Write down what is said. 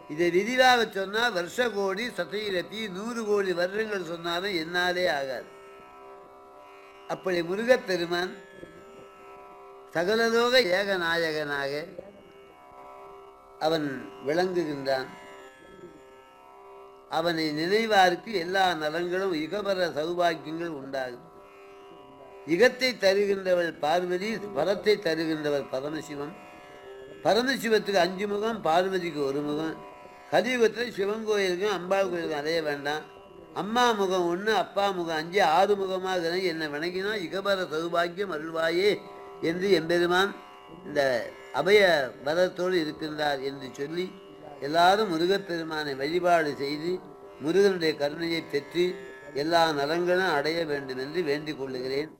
இதை விரிவாக சொன்னால் வருஷ கோடி சத்தையிலத்தி நூறு கோடி வருடங்கள் சொன்னாலும் என்னாலே ஆகாது அப்படி முருகப்பெருமான் சகலலோக ஏகநாயகனாக அவன் விளங்குகின்றான் அவனை நினைவாருக்கு எல்லா நலங்களும் இகபர சௌபாக்கியங்கள் உண்டாகும் இகத்தை தருகின்றவள் பார்வதி பரத்தை தருகின்றவர் பரமசிவம் பரமசிவத்துக்கு அஞ்சு முகம் பார்வதிக்கு ஒரு முகம் கலியுகத்தில் சிவன் கோயிலுக்கும் அம்பாள் கோயிலுக்கும் அலைய வேண்டாம் அம்மா முகம் ஒன்று அப்பா முகம் அஞ்சு ஆறு முகமாக என்னை வணங்கினா இகபர சௌபாக்கியம் அருள்வாயே என்று எம்பெருமான் இந்த அபய வரத்தோடு இருக்கின்றார் என்று சொல்லி எல்லாரும் முருகப்பெருமானை வழிபாடு செய்து முருகனுடைய கருணையை பெற்று எல்லா நலங்களும் அடைய வேண்டும் என்று வேண்டிக் கொள்ளுகிறேன்